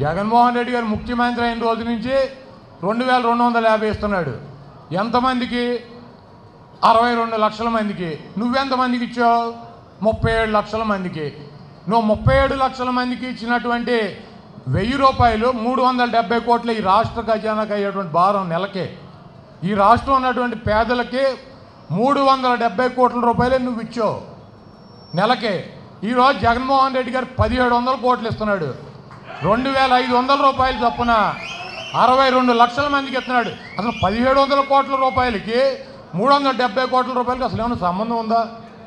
జగన్మోహన్ రెడ్డి గారు ముఖ్యమంత్రి అయిన రోజు నుంచి రెండు వేల రెండు వందల యాభై ఇస్తున్నాడు ఎంతమందికి అరవై రెండు లక్షల మందికి నువ్వెంతమందికి ఇచ్చావు ముప్పై ఏడు లక్షల మందికి నువ్వు ముప్పై ఏడు లక్షల మందికి ఇచ్చినటువంటి వెయ్యి రూపాయలు మూడు వందల డెబ్బై కోట్ల ఈ రాష్ట్ర ఖజానాకు అయ్యేటువంటి భారం నెలకే ఈ రాష్ట్రం ఉన్నటువంటి పేదలకి మూడు వందల డెబ్బై కోట్ల రూపాయలే నువ్వు ఇచ్చావు నెలకే ఈరోజు జగన్మోహన్ రెడ్డి గారు పదిహేడు వందల కోట్లు ఇస్తున్నాడు రెండు వేల ఐదు వందల రూపాయలు చొప్పున అరవై రెండు లక్షల మందికి ఇస్తున్నాడు అసలు పదిహేడు వందల కోట్ల రూపాయలకి మూడు వందల డెబ్బై కోట్ల రూపాయలకి అసలు ఏమైనా సంబంధం ఉందా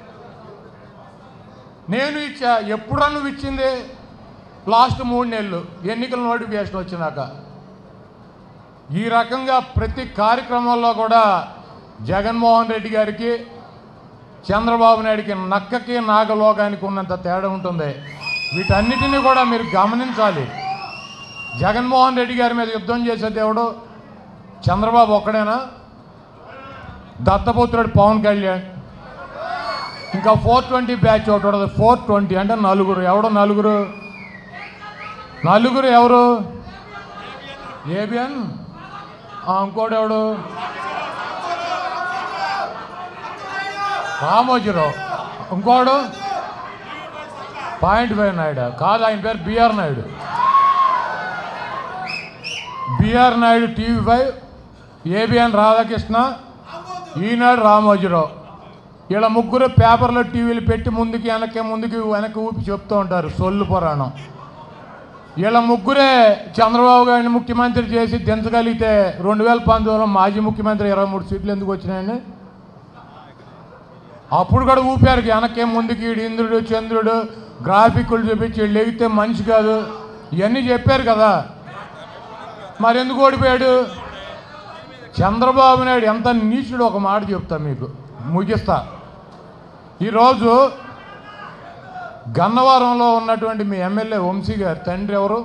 నేను ఇచ్చా ఎప్పుడా నువ్వు ఇచ్చింది లాస్ట్ మూడు నెలలు ఎన్నికల నోటిఫికేషన్ వచ్చినాక ఈ రకంగా ప్రతి కార్యక్రమంలో కూడా జగన్మోహన్ రెడ్డి గారికి చంద్రబాబు నాయుడికి నక్కకి నాగలోకానికి ఉన్నంత తేడా ఉంటుంది వీటన్నిటిని కూడా మీరు గమనించాలి జగన్మోహన్ రెడ్డి గారి మీద యుద్ధం చేసే దేవుడు చంద్రబాబు ఒక్కడేనా దత్తపుత్రుడు పవన్ కళ్యాణ్ ఇంకా ఫోర్ ట్వంటీ బ్యాచ్ ఒకటి ఉండదు ఫోర్ ట్వంటీ అంటే నలుగురు ఎవడు నలుగురు నలుగురు ఎవరు ఏబిఎన్ ఇంకోటి ఎవడు రామోజీరావు ఇంకోడు పాయింట్ ఫైవ్ నాయుడు కాదు ఆయన పేరు B R Naidu B R Naidu TV five A B N Radhakrishna Eenadu Ramoji Rao ఇలా ముగ్గురు పేపర్లో టీవీలు పెట్టి ముందుకి వెనక్కి ముందుకి వెనక్కి ఊపి చెప్తూ ఉంటారు సొల్లు పురాణం వీళ్ళ ముగ్గురే చంద్రబాబు గారిని ముఖ్యమంత్రి చేసి దించగలిగితే రెండు వేల పంతొమ్మిదిలో మాజీ ముఖ్యమంత్రి ఇరవై మూడు సీట్లు ఎందుకు వచ్చినాయండి అప్పుడు కూడా ఊపారు వెనక్కి ముందుకి ఈడు ఇంద్రుడు చంద్రుడు గ్రాఫిక్లు చూపించి వీళ్ళు ఎగితే మనిషి కాదు ఇవన్నీ చెప్పారు కదా మరి ఎందుకు ఓడిపోయాడు చంద్రబాబు నాయుడు ఎంత నీచుడు ఒక మాట చెప్తా మీకు ముగిస్తా ఈరోజు గన్నవరంలో ఉన్నటువంటి మీ ఎమ్మెల్యే వంశీ గారి తండ్రి ఎవరు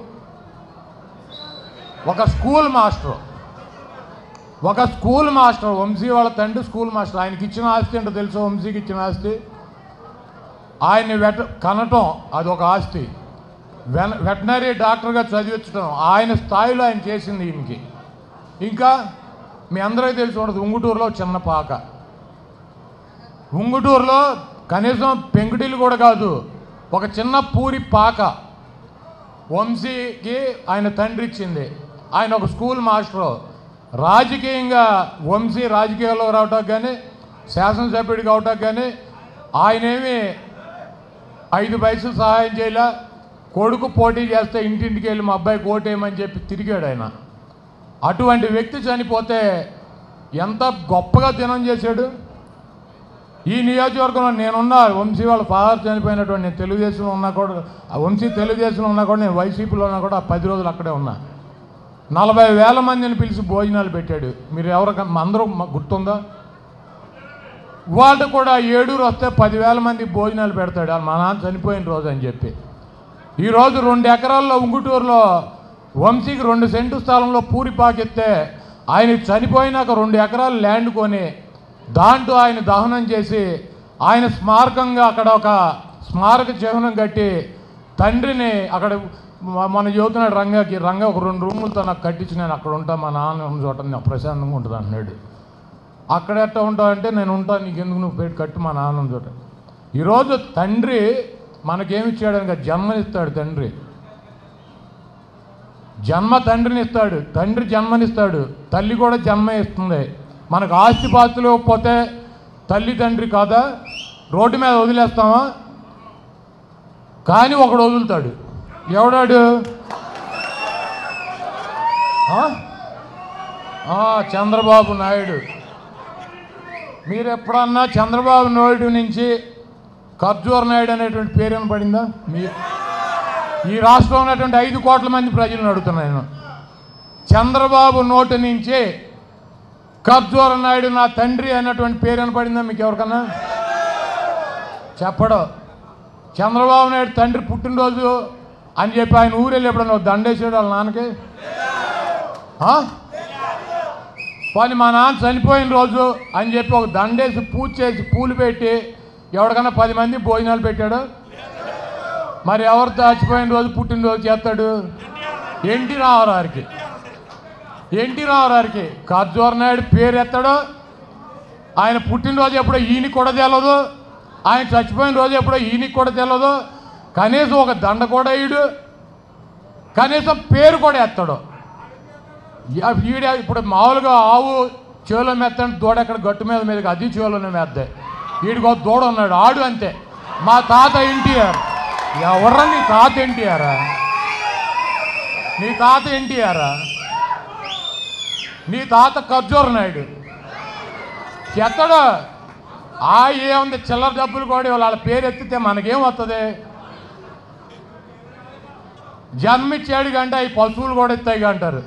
ఒక స్కూల్ మాస్టర్ ఒక స్కూల్ మాస్టర్ వంశీ వాళ్ళ తండ్రి స్కూల్ మాస్టర్ ఆయనకి ఇచ్చిన ఆస్తి ఏంటో తెలుసు వంశీకి ఇచ్చిన ఆస్తి ఆయన్ని వెట కనటం అది ఒక ఆస్తి వెన వెటనరీ డాక్టర్గా చదివించడం ఆయన స్థాయిలో ఆయన చేసింది ఈయనకి ఇంకా మీ అందరికీ తెలిసి ఉండదు ఉంగుటూరులో చిన్న పాక ఉంగుటూరులో కనీసం పెంకుటిల్లు కూడా కాదు ఒక చిన్న పూరి పాక వంశీకి ఆయన తండ్రి ఇచ్చింది ఆయన ఒక స్కూల్ మాస్టరు రాజకీయంగా వంశీ రాజకీయాల్లో రావటానికి కానీ శాసనసభ్యుడికి అవటానికి కానీ ఆయనేమి ఐదు పైసలు సహాయం చేయలే కొడుకు పోటీ చేస్తే ఇంటింటికి వెళ్ళి మా అబ్బాయికి ఓటేయమని చెప్పి తిరిగాడు ఆయన అటువంటి వ్యక్తి చనిపోతే ఎంత గొప్పగా దినం చేశాడు ఈ నియోజకవర్గంలో నేనున్నా వంశీ వాళ్ళ ఫాదర్ చనిపోయినటువంటి నేను తెలుగుదేశంలో ఉన్నా కూడా ఆ వంశీ తెలుగుదేశంలో ఉన్నా కూడా నేను వైసీపీలో ఉన్నా కూడా ఆ పది రోజులు అక్కడే ఉన్నా నలభై వేల మందిని పిలిచి భోజనాలు పెట్టాడు మీరు ఎవరికన్నా అందరూ మాకు గుర్తుందా వాళ్ళు కూడా ఏడూరు వస్తే పదివేల మంది భోజనాలు పెడతాడు వాళ్ళు మా నాన్న చనిపోయిన రోజు అని చెప్పి ఈరోజు రెండు ఎకరాల్లో ఉంగుటూరులో వంశీకి రెండు సెంటు స్థలంలో పూరి పాకెత్తే ఆయన చనిపోయినాక రెండు ఎకరాలు ల్యాండ్ కొని దాంట్లో ఆయన దహనం చేసి ఆయన స్మారకంగా అక్కడ ఒక స్మారక చిహ్నం కట్టి తండ్రిని అక్కడ మ- మన యువతున్నాడు రంగాకి రంగ ఒక రెండు రూములతో నాకు కట్టించి నేను అక్కడ ఉంటా మా నాన్న ఉన్న చోట నాకు ప్రశాంతంగా ఉంటుంది అన్నాడు అక్కడ ఎట్లా ఉంటావు అంటే నేను ఉంటాను నీకు ఎందుకు నువ్వు పెట్టి కట్టు మా నాన్న ఉన్న చోట ఈరోజు తండ్రి మనకేమి ఇచ్చాడు ఇంకా జన్మనిస్తాడు తండ్రి జన్మ తండ్రిని ఇస్తాడు తండ్రి జన్మనిస్తాడు తల్లి కూడా జన్మ ఇస్తుంది మనకు ఆస్తిపాస్తులు ఇవ్వకపోతే తల్లి తండ్రి కాదా రోడ్డు మీద వదిలేస్తామా కానీ ఒకడు వదులుతాడు ఎవడాడు ఆ? ఆ, చంద్రబాబు నాయుడు మీరు ఎప్పుడన్నా చంద్రబాబు నాయుడు నుంచి ఖర్జూర్ నాయుడు అనేటువంటి పేరు ఏమైనా పడిందా మీ ఈ రాష్ట్రంలో ఉన్నటువంటి ఐదు కోట్ల మంది ప్రజలను అడుగుతున్నాను నేను చంద్రబాబు నోటి నుంచి ఖర్జూర నాయుడు నా తండ్రి అన్నటువంటి పేరు ఏమైనా పడిందా మీకు ఎవరికన్నా చెప్పడం చంద్రబాబు నాయుడు తండ్రి పుట్టినరోజు అని చెప్పి ఆయన ఊరు వెళ్ళి ఎప్పుడన్నా ఒక దండేసాడు వాళ్ళ నాన్నకి ఆ? పోనీ మా నాన్న చనిపోయిన రోజు అని చెప్పి ఒక దండేసి పూజ చేసి పూలు పెట్టి ఎవరికన్నా పది మంది భోజనాలు పెట్టాడు మరి ఎవరు చచ్చిపోయిన రోజు పుట్టినరోజు చేస్తాడు ఎన్టీ రామారావుకి ఎన్టీ రామారావుకి ఖర్జూర నాయుడు పేరు ఎత్తాడు ఆయన పుట్టినరోజు ఎప్పుడో ఈయనకి కూడా తెలియదు ఆయన చచ్చిపోయిన రోజు ఎప్పుడో ఈయనకి కూడా తెలియదు కనీసం ఒక దండ కూడా వేయడు కనీసం పేరు కూడా ఎత్తాడు యా- ఈడ ఇప్పుడు మామూలుగా ఆవు చేలో మెత్తండి దూడ ఎక్కడ గట్టు మీద మీదకి అది చేలోనే మెద్దాయి వీడికి ఒక దూడ ఉన్నాడు ఆడు అంతే మా తాత ఎన్టీఆర్ ఎవర్రా నీ తాత ఎన్టీఆరా నీ తాత ఎన్టీఆరా నీ తాత ఖర్జూర నాయుడు ఎత్తడు ఆ ఏముంది చిల్లర డబ్బులు కూడా వాళ్ళ పేరు ఎత్తితే మనకేం వస్తుంది జన్మిచ్చాడు కంటే అవి పశువులు కూడా ఎత్తాయి అంటారు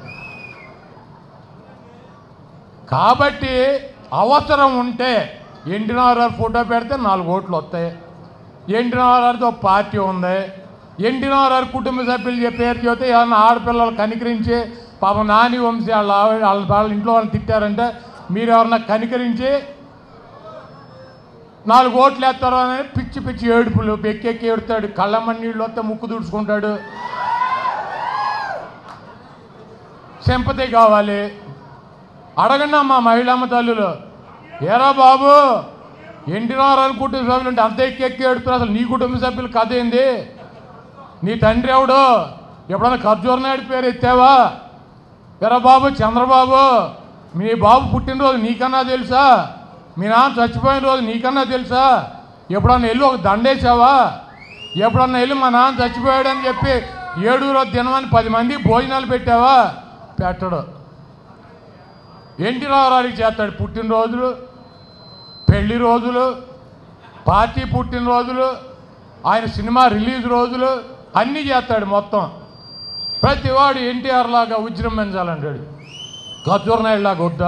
కాబట్టి అవసరం ఉంటే ఎన్టీఆర్ ఫోటో పెడితే నాలుగు ఓట్లు వస్తాయి ఎన్టీఆర్తో పార్టీ ఉంది ఎన్టీఆర్ కుటుంబ సభ్యులు చెప్పే పేరు చెబితే ఏమన్నా ఆడపిల్లలు కనికరించి పాపం నాని వంశీ వాళ్ళ ఆవిడ వాళ్ళ వాళ్ళ ఇంట్లో వాళ్ళని తిట్టారంటే మీరు ఎవరన్నా కనికరించి నాలుగు ఓట్లు వేస్తారు అని పిచ్చి పిచ్చి ఏడుపులు ఎక్కెక్కి ఏడుతాడు కళ్ళమ్మని నీళ్ళు వస్తే ముక్కు తుడుచుకుంటాడు సింపతి కావాలి అడగండి అమ్మా మహిళమ్మ తల్లులు ఏరా బాబు ఎన్టీ రామారావు కుటుంబ సభ్యులు అంటే అంత ఎక్కి ఎక్కి ఏడుతున్నారు అసలు నీ కుటుంబ సభ్యులు కథ ఏంది నీ తండ్రి ఎవడు ఎప్పుడన్నా ఖర్జూర నాయుడు పేరు ఎత్తావా ఎరా బాబు చంద్రబాబు మీ బాబు పుట్టినరోజు నీకన్నా తెలుసా మీ నాన్న చచ్చిపోయిన రోజు నీకన్నా తెలుసా ఎప్పుడన్నా వెళ్ళి ఒక దండేసావా ఎప్పుడన్నా వెళ్ళి మా నాన్న చచ్చిపోయాడని చెప్పి ఏడు రోజు దినమని పది మంది భోజనాలు పెట్టావా పెట్టడు ఎన్టీ రామారావుకి చేస్తాడు పుట్టినరోజులు పెళ్లి రోజులు పార్టీ పుట్టినరోజులు ఆయన సినిమా రిలీజ్ రోజులు అన్నీ చేస్తాడు మొత్తం ప్రతివాడు ఎన్టీఆర్ లాగా విజృంభించాలంటాడు ఖర్జూర్ నాయుడు లాగా వద్దా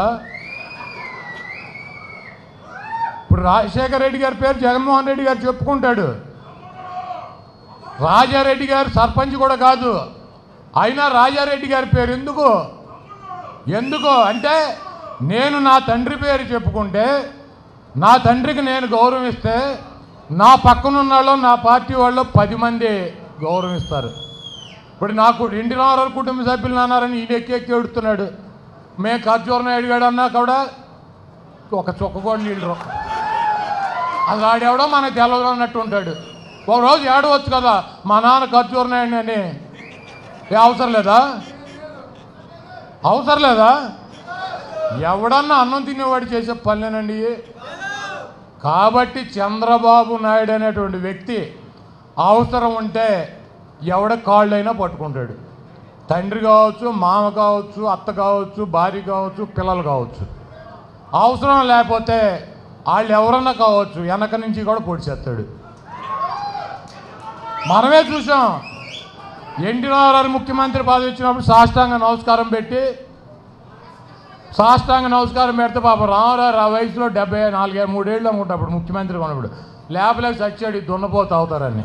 ఇప్పుడు రాజశేఖర రెడ్డి గారి పేరు జగన్మోహన్ రెడ్డి గారు చెప్పుకుంటాడు రాజారెడ్డి గారు సర్పంచ్ కూడా కాదు అయినా రాజారెడ్డి గారి పేరు ఎందుకు ఎందుకు అంటే నేను నా తండ్రి పేరు చెప్పుకుంటే నా తండ్రికి నేను గౌరవిస్తే నా పక్కనున్న వాళ్ళు నా పార్టీ వాళ్ళు పది మంది గౌరవిస్తారు ఇప్పుడు నాకు ఎన్టీ రామారావు కుటుంబ సభ్యులు అన్నారని ఈయన ఎక్కి ఎక్కి ఎడుతున్నాడు మేము ఖర్జూర నాయుడు గారు అన్నా కూడా ఒక చుక్క కూడా నీళ్ళు రావు. అది ఆడెవడో మనకు తెలవదు అన్నట్టు ఉంటాడు ఒక రోజు ఏడవచ్చు కదా మా నాన్న ఖర్జూర నాయుడు అని ఏ అవసరం లేదా అవసరం లేదా ఎవడన్నా అన్నం తినేవాడు చేసే పనులేనండి కాబట్టి చంద్రబాబు నాయుడు అనేటువంటి వ్యక్తి అవసరం ఉంటే ఎవడ కాళ్ళైనా పట్టుకుంటాడు తండ్రి కావచ్చు మామ కావచ్చు అత్త కావచ్చు భార్య కావచ్చు పిల్లలు కావచ్చు అవసరం లేకపోతే వాళ్ళు ఎవరన్నా కావచ్చు వెనక నుంచి కూడా పొడిచేస్తాడు మనమే చూసాం ఎన్టీ రామారావు ముఖ్యమంత్రి పదవి ఇచ్చినప్పుడు సాష్టాంగ నమస్కారం పెట్టి సాష్టాంగ నమస్కారం పెడితే పాపం రామారావు ఆ వయసులో డెబ్బై నాలుగే మూడేళ్ళు అనుకుంటా అప్పుడు ముఖ్యమంత్రి ఉన్నప్పుడు లేపలేక చచ్చాడు ఈ దున్నపోతు అవుతారని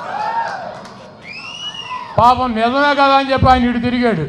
పాపం నిజమే కదా అని చెప్పి ఆయన ఇటు తిరిగాడు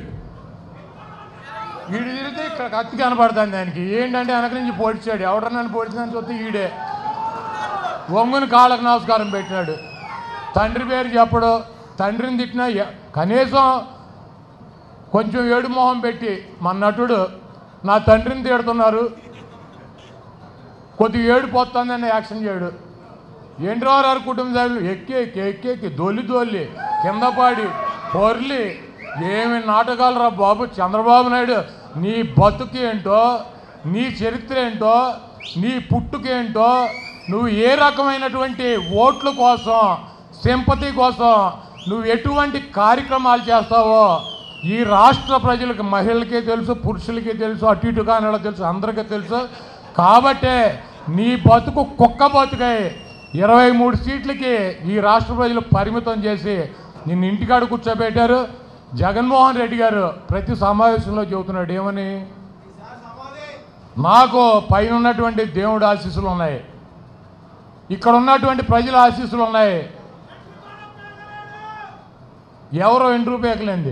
ఈడు తిరిగితే ఇక్కడ కత్తి కనపడుతుంది ఆయనకి ఏంటంటే వెనక నుంచి పొడిచాడు ఎవడన్నా నన్ను పొడిచిందని చూస్తే ఈడే వంగుని కాళ్ళకు నమస్కారం పెట్టినాడు తండ్రి పేరు చెప్పడు తండ్రిని తిట్టినా ఎ- కనీసం కొంచెం ఏడు మొహం పెట్టి మన నటుడు నా తండ్రిని తిడుతున్నారు కొద్దిగా ఏడు పోతుందని యాక్షన్ చేయడు ఎన్టీఆర్ కుటుంబ సభ్యులు ఎక్కి ఎక్కి ఎక్కి ఎక్కి దొల్లి దొల్లి కింద పాడి పొర్లి ఏమి నాటకాలు రా బాబు చంద్రబాబు నాయుడు నీ బతుకు ఏంటో నీ చరిత్ర ఏంటో నీ పుట్టుకేంటో నువ్వు ఏ రకమైనటువంటి ఓట్ల కోసం సింపతి కోసం నువ్వు ఎటువంటి కార్యక్రమాలు చేస్తావో ఈ రాష్ట్ర ప్రజలకు మహిళలకి తెలుసు పురుషులకి తెలుసు అటు ఇటు కాని వాళ్ళకి తెలుసు అందరికీ తెలుసు కాబట్టే నీ బతుకు కుక్క బతుకై ఇరవై మూడు సీట్లకి ఈ రాష్ట్ర ప్రజలు పరిమితం చేసి నిన్ను ఇంటికాడ కూర్చోబెట్టారు జగన్మోహన్ రెడ్డి గారు ప్రతి సమావేశంలో చెబుతున్నాడు ఏమని నాకు పైన ఉన్నటువంటి దేవుడి ఆశీస్సులు ఉన్నాయి ఇక్కడ ఉన్నటువంటి ప్రజల ఆశీస్సులు ఉన్నాయి ఎవరో ఎన్ని రూపాయకులేంది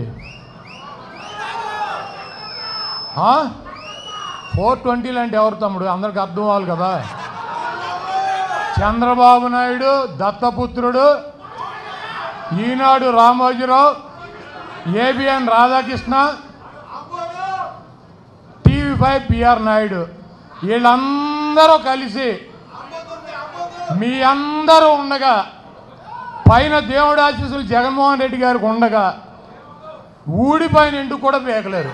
ఫోర్ ట్వంటీలు అంటే ఎవరు తమ్ముడు అందరికి అర్థం అవ్వాలి కదా చంద్రబాబు నాయుడు దత్తపుత్రుడు Eenadu Ramoji Rao A B N Radhakrishna TV five P R Naidu వీళ్ళందరూ కలిసి మీ అందరూ ఉండగా పైన దేవుడు ఆశీస్సులు జగన్మోహన్ రెడ్డి గారికి ఉండగా ఊడిపోయిన ఇంటికి కూడా పేకలేరు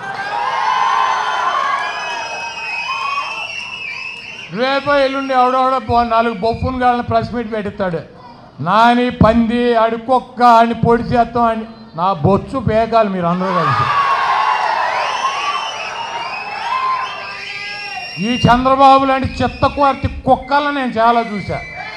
రేపో ఎల్లుండి ఎవడెవడో పో- నాలుగు బొప్పును గాళ్ళని ప్రెస్ మీట్ పెట్టిస్తాడు నాని పంది ఆడి కుక్క ఆడిని పొడి చేస్తాం అని నా బొచ్చు పేకాలి మీరు అందరూ కలిసి ఈ చంద్రబాబు లాంటి చెత్త కుర్తి కుక్కలను నేను చాలా చూసా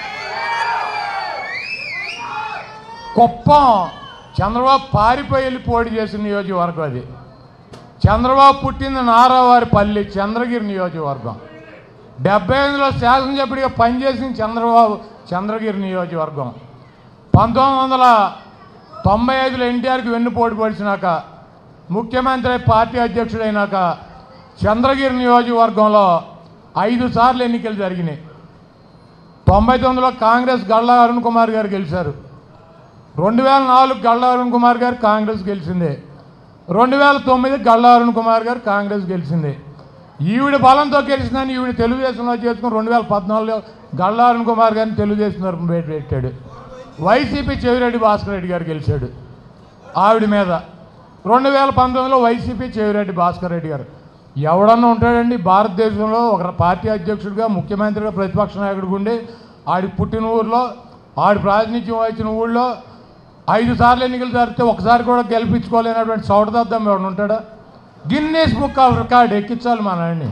కుప్పం చంద్రబాబు పారిపోయి వెళ్ళి పోటీ చేసిన నియోజకవర్గం అది చంద్రబాబు పుట్టింది నారావారి పల్లి చంద్రగిరి నియోజకవర్గం డెబ్బై ఎనిమిదిలో శాసనసభ్యుడిగా పనిచేసిన చంద్రబాబు చంద్రగిరి నియోజకవర్గం పంతొమ్మిది వందల తొంభై ఐదులో ఎన్టీఆర్కి వెన్నుపోటు పొడిచినాక ముఖ్యమంత్రి అయి పార్టీ అధ్యక్షుడైనాక చంద్రగిరి నియోజకవర్గంలో ఐదు సార్లు ఎన్నికలు జరిగినాయి తొంభై తొమ్మిదిలో కాంగ్రెస్ గళ్ళ అరుణ్ కుమార్ గారు గెలిచారు రెండు వేల నాలుగు గళ్ళ అరుణ్ కుమార్ గారు కాంగ్రెస్ గెలిచింది రెండు వేల తొమ్మిది గళ్ళ అరుణ్ కుమార్ గారు కాంగ్రెస్ గెలిచింది ఈవిడ బలంతో గెలిచిందని ఈవిడ తెలుగుదేశంలో చేసుకుని రెండు వేల పద్నాలుగులో గళ్ళ అరుణ్ కుమార్ గారిని తెలుగుదేశం తరఫున పెట్టి పెట్టాడు వైసీపీ చెవిరెడ్డి భాస్కర్ రెడ్డి గారు గెలిచాడు ఆవిడ మీద రెండు వేల పంతొమ్మిదిలో వైసీపీ చెవిరెడ్డి భాస్కర్ రెడ్డి గారు ఎవడన్నా ఉంటాడండి భారతదేశంలో ఒక పార్టీ అధ్యక్షుడిగా ముఖ్యమంత్రిగా ప్రతిపక్ష నాయకుడిగా ఉండి ఆడి పుట్టిన ఊర్లో ఆడి ప్రాతినిధ్యం వహించిన ఊళ్ళో ఐదు సార్లు ఎన్నికలు జరిగితే ఒకసారి కూడా గెలిపించుకోలేనటువంటి చౌడదద్దం ఎవడు ఉంటాడా గిన్నీస్ బుక్ ఆఫ్ రికార్డ్ ఎక్కించాలి మా నాయన్ని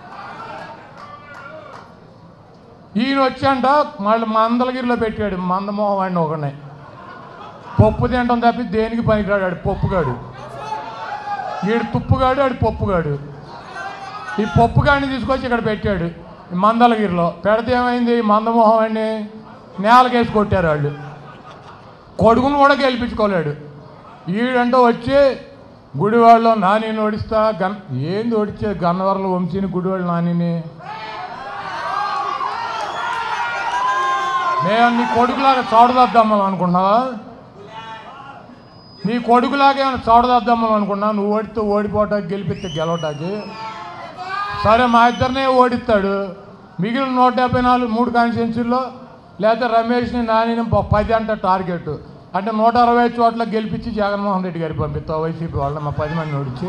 ఈయన వచ్చాంట మళ్ళీ మందలగిరిలో పెట్టాడు మందమోహం వాడిని ఒకనే పప్పు తినడం తప్పి దేనికి పనికిరాడు ఆడు పప్పుగాడు ఈడు తుప్పుగాడు ఆడు పప్పుగాడు ఈ పప్పుగాడిని తీసుకొచ్చి ఇక్కడ పెట్టాడు ఈ మందలగిరిలో పెడితే ఏమైంది మందమోహం వాడిని నేలకేసి కొట్టారు వాళ్ళు కొడుకును కూడా గెలిపించుకోలేడు ఈడంటూ వచ్చి గుడివాడలో నానిని ఓడిస్తా గన్ ఏంది ఓడిచ్చే గన్నవరంలో వంశీని గుడివాళ్ళు నానిని మేము నీ కొడుకులాగా చోడదద్దామని అనుకుంటున్నావా నీ కొడుకులాగా ఏమైనా చోడదద్దామని అనుకున్నావు నువ్వు ఓడితే ఓడిపోవటానికి గెలిపిస్తే గెలవటానికి సరే మా ఇద్దరినే ఓడిస్తాడు మిగిలిన నూట డెబ్బై నాలుగు మూడు కాన్స్టిట్యున్సీల్లో లేకపోతే రమేష్ని నానిని ప- పది అంట టార్గెట్ అంటే నూట అరవై చోట్ల గెలిపించి జగన్మోహన్ రెడ్డి గారికి పంపిస్తావు వైసీపీ వాళ్ళని మా పది మంది ఓడించి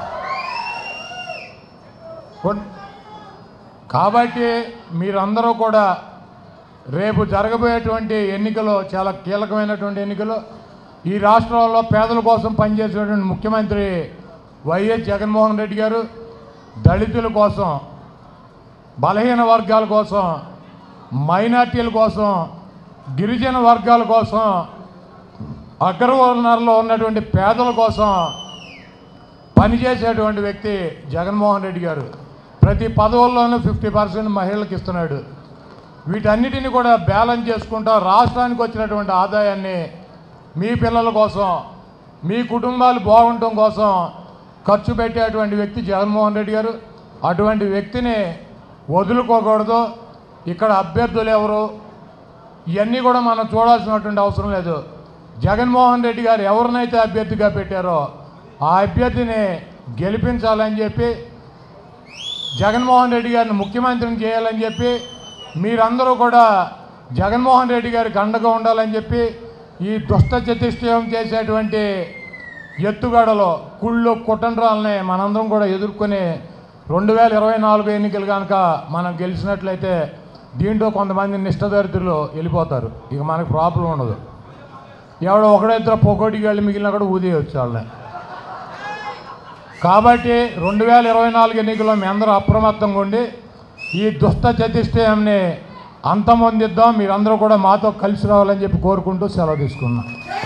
కొన్- కాబట్టి మీరందరూ కూడా రేపు జరగబోయేటువంటి ఎన్నికలు చాలా కీలకమైనటువంటి ఎన్నికలు ఈ రాష్ట్రంలో పేదల కోసం పనిచేసేటువంటి ముఖ్యమంత్రి వైఎస్ జగన్మోహన్ రెడ్డి గారు దళితుల కోసం బలహీన వర్గాల కోసం మైనార్టీల కోసం గిరిజన వర్గాల కోసం అగ్రవర్ణాల్లో ఉన్నటువంటి పేదల కోసం పనిచేసేటువంటి వ్యక్తి జగన్మోహన్ రెడ్డి గారు ప్రతి పదవుల్లోనూ ఫిఫ్టీ పర్సెంట్ మహిళలకు ఇస్తున్నాడు వీటన్నిటిని కూడా బ్యాలెన్స్ చేసుకుంటూ రాష్ట్రానికి వచ్చినటువంటి ఆదాయాన్ని మీ పిల్లల కోసం మీ కుటుంబాలు బాగుండటం కోసం ఖర్చు పెట్టేటువంటి వ్యక్తి జగన్మోహన్ రెడ్డి గారు అటువంటి వ్యక్తిని వదులుకోకూడదు ఇక్కడ అభ్యర్థులు ఎవరు ఇవన్నీ కూడా మనం చూడాల్సినటువంటి అవసరం లేదు జగన్మోహన్ రెడ్డి గారు ఎవరినైతే అభ్యర్థిగా పెట్టారో ఆ అభ్యర్థిని గెలిపించాలని చెప్పి జగన్మోహన్ రెడ్డి గారిని ముఖ్యమంత్రిని చేయాలని చెప్పి మీరందరూ కూడా జగన్మోహన్ రెడ్డి గారికి అండగా ఉండాలని చెప్పి ఈ దుష్ట చతుష్టయం చేసేటువంటి ఎత్తుగడలో కుళ్ళు కుటండ్రాలని మనందరం కూడా ఎదుర్కొని రెండు వేల ఇరవై నాలుగు ఎన్నికలు కనుక మనం గెలిచినట్లయితే దీంట్లో కొంతమంది నిష్టదరిద్రులు వెళ్ళిపోతారు ఇక మనకు ప్రాబ్లం ఉండదు ఎవడో ఒకడో ఇద్దరు పొగోటికి వెళ్ళి మిగిలిన కూడా ఊదేయచ్చు వాళ్ళని కాబట్టి రెండు వేల ఇరవై నాలుగు ఎన్నికల్లో మీ అందరూ అప్రమత్తంగా ఉండి ఈ దుష్ట చతిష్టయాన్ని అంతమొందిద్దాం మీరందరూ కూడా మాతో కలిసి రావాలని చెప్పి కోరుకుంటూ సెలవు తీసుకున్నాం